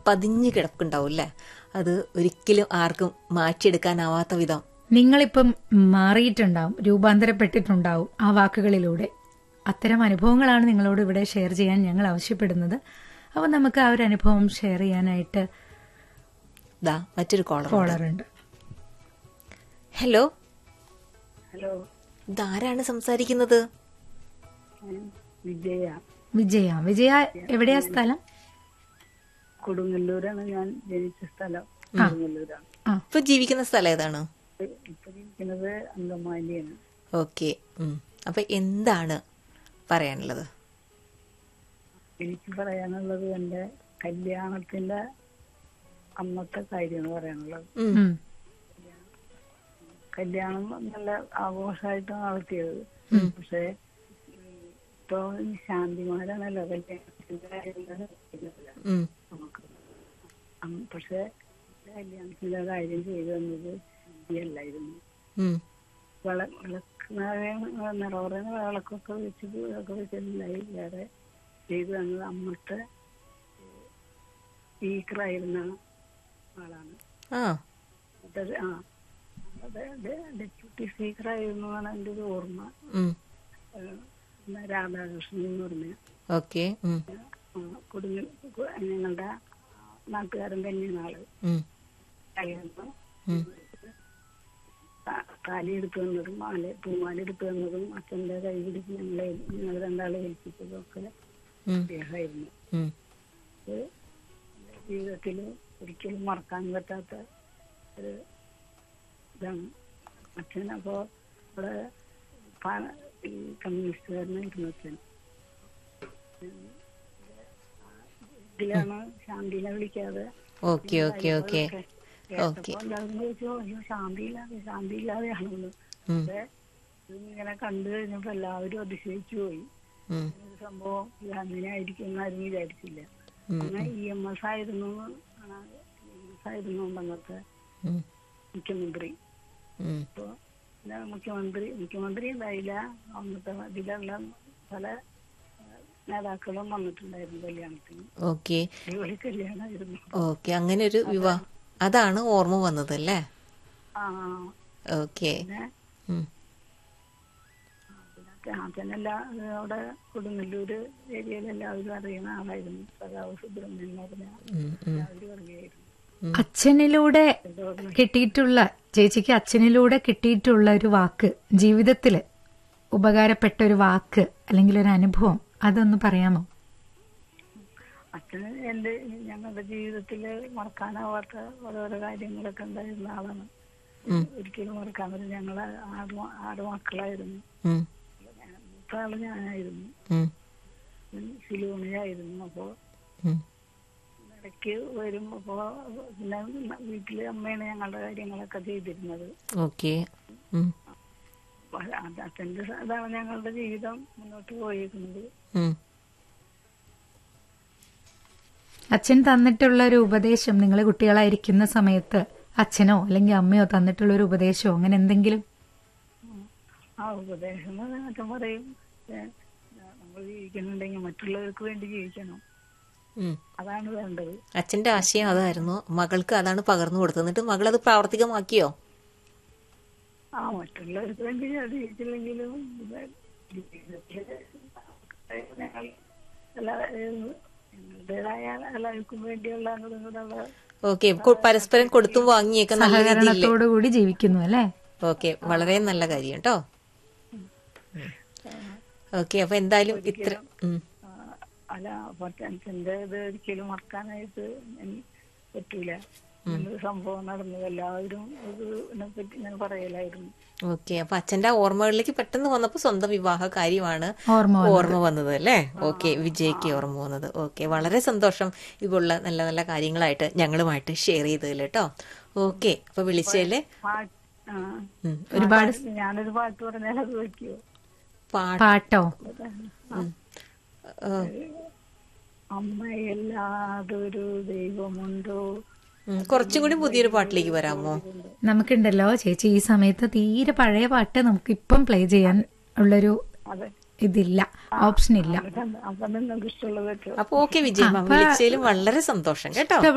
പതിഞ്ഞു കിടക്കുണ്ടാവും അല്ലേ അത് ഒരിക്കലും ആർക്കും മാറ്റിയെടുക്കാനാവാത്ത വിധം നിങ്ങളിപ്പം മാറിയിട്ടുണ്ടാവും രൂപാന്തരപ്പെട്ടിട്ടുണ്ടാവും ആ വാക്കുകളിലൂടെ അത്തരം അനുഭവങ്ങളാണ് നിങ്ങളോട് ഇവിടെ ഷെയർ ചെയ്യാൻ ഞങ്ങൾ ആവശ്യപ്പെടുന്നത് അപ്പോൾ നമുക്ക് ആ ഒരു അനുഭവം ഷെയർ ചെയ്യാനായിട്ട് ദാ മറ്റൊരു കോളർ കോളറുണ്ട് ഹലോ ഹലോ ഇതാരാണ് സംസാരിക്കുന്നത് ഞാൻ വിജയ വിജയ വിജയ എവിടെയാ സ്ഥലം കൊടുങ്ങല്ലൂരാണ് ഞാൻ ജനിച്ച സ്ഥലം കൊടുങ്ങല്ലൂരാണ് ആ ഇപ്പൊ ജീവിക്കുന്ന സ്ഥലം ഏതാണ് ഇപ്പൊ ഇരിക്കുന്നത് അങ്കമാലിയാണ് ഓക്കെ അപ്പൊ എന്താണ് പറയാനുള്ളത് എനിക്ക് പറയാനുള്ളത് എന്റെ കല്യാണത്തിന്റെ അന്നത്തെ കാര്യമാണ് പറയാനുള്ളത് ഉം. ഉം. കല്യാണം നല്ല ആഘോഷമായിട്ട് നടത്തിയത് പക്ഷെ ഇപ്പൊ ഈ ശാന്തിമാരാണല്ലോ കല്യാണത്തിന്റെ കാര്യങ്ങൾ ചെയ്യുന്നത് ഉം. നമുക്ക് അന്ന് പക്ഷെ കല്യാണത്തിന്റെ കാര്യം ചെയ്തു തന്നത് ശാന്തിയല്ലായിരുന്നു ഉം. വിള വിളക്ക് നിറവറയുന്ന വിളക്കൊക്കെ വെച്ചിട്ട് ഒക്കെ വെച്ചിട്ടുണ്ടായി വേറെ ചെയ്തു തന്നത് അമ്മത്തെ സ്പീക്കറായിരുന്ന ആളാണ് ആ അത് ആ അത് ഡെപ്യൂട്ടി സ്പീക്കറായിരുന്നു എന്നാണ് എൻ്റെ ഒരു ഓർമ്മ ഉം. ഏഹ് പിന്നെ രാധാകൃഷ്ണൻ എന്ന് പറഞ്ഞ ഓക്കെ ഉം. കുടുങ്ങി ഞങ്ങളുടെ നാട്ടുകാരൻ തന്നെയാണ് ആള് ഉം. ആയിരുന്നു ഉം. താലി എടുത്തു തന്നതും മാല പൂമാല എടുത്തു തന്നതും അച്ഛന്റെ കൈ പിടിച്ച് ഞങ്ങളെ ഞങ്ങൾ രണ്ടാളെ ഏൽപ്പിച്ചതും ഒക്കെ ഉം. അദ്ദേഹമായിരുന്നു ഉം. അത് ജീവിതത്തിൽ ഒരിക്കലും മറക്കാൻ പറ്റാത്ത ഒരു ഇതാണ് അച്ഛൻ അപ്പോ ഇവിടെ പാ- ഈ കമ്മ്യൂണിസ്റ്റുകാരനായിരുന്നു അച്ഛൻ ഇതിലാണ് ശാന്തിനെ വിളിക്കാതെ ഓക്കെ ഓക്കെ ഓക്കെ ഓക്കെ കേട്ടപ്പോ എല്ലാവരും ചോദിച്ചു അയ്യോ ശാന്തിയില്ലാതെ ശാന്തിയില്ലാതെയാണെന്ന് ഉം. പക്ഷെ ഇതിങ്ങനെ കണ്ടു കഴിഞ്ഞപ്പോ എല്ലാവരും അതിശയിച്ചു പോയി ഉം. ഒരു സംഭവം ഗാന്ധിനെ ആയിരിക്കും എന്നാരും വിചാരിച്ചില്ല ഉം. അന്ന് ഇ എം എസ് ആയിരുന്നു ആണ് ഇ എം എസ് ആയിരുന്നു അന്നത്തെ ഉം. മുഖ്യമന്ത്രി ഉം. ഇപ്പൊ പിന്നെ മുഖ്യമന്ത്രി മുഖ്യമന്ത്രി ഉണ്ടായില്ല അന്നത്തെ ഇതിലുള്ള പല ഏഹ്, നേതാക്കളും വന്നിട്ടുണ്ടായിരുന്നു കല്യാണത്തിന് ഓക്കെ അടിപൊളി കല്യാണമായിരുന്നു ഓക്കെ അങ്ങനെ ഒരു വിവാഹം അതാണ് ഓർമ്മ വന്നത് അല്ലേ ആ ഓക്കെ പിന്നെ ഉം. അതിനെല്ലാ അവിടെ കൊടുങ്ങല്ലൂര് ഏരിയയിൽ എല്ലാവരും അറിയുന്ന ആളായിരുന്നു സഖാവ് സുബ്രഹ്മണ്യൻ എന്ന് പറഞ്ഞ ഉം. ഉം. എല്ലാവരും അറിയായിരുന്നു അച്ഛനിലൂടെ കിട്ടിയിട്ടുള്ള ചേച്ചിക്ക് അച്ഛനിലൂടെ കിട്ടിയിട്ടുള്ള ഒരു വാക്ക് ജീവിതത്തില് ഉപകാരപ്പെട്ട ഒരു വാക്ക് അല്ലെങ്കിൽ ഒരു അനുഭവം അതൊന്ന് പറയാമോ അച്ഛന് എന്റെ ഞങ്ങളുടെ ജീവിതത്തില് മറക്കാനാവാത്ത ഓരോരോ കാര്യങ്ങളൊക്കെ ഉണ്ടായിരുന്ന ആളാണ് ഒരിക്കലും മറക്കാൻ പറ്റില്ല ഞങ്ങള് ആറ് മ- ആറ് മക്കളായിരുന്നു ഉം. മൂത്ത ആള് ഞാനായിരുന്നു ഉം. സിലൂണിയായിരുന്നു അപ്പോ ഉം. ഇടയ്ക്ക് വരും അപ്പോ പിന്നെ വീട്ടില് അമ്മയാണ് ഞങ്ങളുടെ കാര്യങ്ങളൊക്കെ ചെയ്തിരുന്നത് ഓക്കെ ഉം. അപ്പൊ അത് അച്ഛന്റെ സ- ഇതാണ് ഞങ്ങളുടെ ജീവിതം മുന്നോട്ട് പോയിരിക്കുന്നത് ഉം. അച്ഛൻ തന്നിട്ടുള്ള ഒരു ഉപദേശം നിങ്ങൾ കുട്ടികളായിരിക്കുന്ന സമയത്ത് അച്ഛനോ അല്ലെങ്കിൽ അമ്മയോ തന്നിട്ടുള്ള ഒരു ഉപദേശമോ അങ്ങനെ എന്തെങ്കിലും ആ ഉപദേശം എന്ന് അച്ഛൻ പറയും ഏ, നമ്മൾ ജീവിക്കുന്നുണ്ടെങ്കിൽ മറ്റുള്ളവർക്ക് വേണ്ടി ജീവിക്കണം ഉം. അതാണ് വേണ്ടത് അച്ഛന്റെ ആശയം അതായിരുന്നു മകൾക്ക് അതാണ് പകർന്നു കൊടുത്തത് എന്നിട്ട് മകൾ അത് പ്രാവർത്തികമാക്കിയോ ആ മറ്റുള്ളവർക്ക് വേണ്ടി ഞാൻ ജീവിച്ചില്ലെങ്കിലും ഇത് ജീവിതത്തില് ഞങ്ങൾ എല്ലാ ഏഹ്, ഞങ്ങളുടേതായ എല്ലാവർക്കും വേണ്ടിയുള്ള അങ്ങോട്ടും ഇങ്ങോട്ടുള്ള ഓക്കെ പരസ്പരം കൊടുത്തും വാങ്ങിയൊക്കെ നല്ല രീതിയിൽ സഹകരണത്തോടു കൂടി ജീവിക്കുന്നു അല്ലേ ഓക്കെ വളരെ നല്ല കാര്യം കേട്ടോ ഓക്കെ അപ്പൊ എന്തായാലും ഇത്ര ഉം. ആ, അല്ല പക്ഷെ അച്ഛന്റെ ഇത് ഒരിക്കലും മറക്കാനായിട്ട് എനിക്ക് പറ്റൂല ഇങ്ങനൊരു സംഭവം നടന്നു എല്ലാവരും ഇത് ഇതിനെപ്പറ്റി ഇങ്ങനെ പറയലായിരുന്നു ഓക്കെ അപ്പൊ അച്ഛന്റെ ആ ഓർമ്മകളിലേക്ക് പെട്ടെന്ന് വന്നപ്പോ സ്വന്തം വിവാഹ കാര്യമാണ് ഓർമ്മ ഓർമ്മ വന്നത് അല്ലേ ഓക്കെ വിജയ്ക്ക് ഓർമ്മ വന്നത് ഓക്കെ വളരെ സന്തോഷം ഇപ്പോഴുള്ള നല്ല നല്ല കാര്യങ്ങളായിട്ട് ഞങ്ങളുമായിട്ട് ഷെയർ ചെയ്തതിൽ കേട്ടോ ഓക്കെ അപ്പൊ വിളിച്ചതില് പാട്ട് ആ ഉം, ഒരുപാട് ഞാനൊരു പാട്ട് പറഞ്ഞാൽ അത് വെക്കുവോ പാട്ട് പാട്ടോ ഏ, അമ്മയല്ലാതൊരു ദൈവമുണ്ടോ ഉം, കുറച്ചും കൂടി പുതിയൊരു പാട്ടിലേക്ക് വരാമോ നമുക്കുണ്ടല്ലോ ചേച്ചി ഈ സമയത്ത് തീരെ പഴയ പാട്ട് നമുക്ക് ഇപ്പം പ്ലേ ചെയ്യാൻ ഉള്ളൊരു അതെ ഇതില്ല ഓപ്ഷൻ ഇല്ല അപ്പൊ നിങ്ങൾക്ക് ഇഷ്ടമുള്ളത് വെച്ചോ അപ്പൊ ഓക്കെ വിജയമ്മ വിളിച്ചതിലും വളരെ സന്തോഷം കേട്ടോ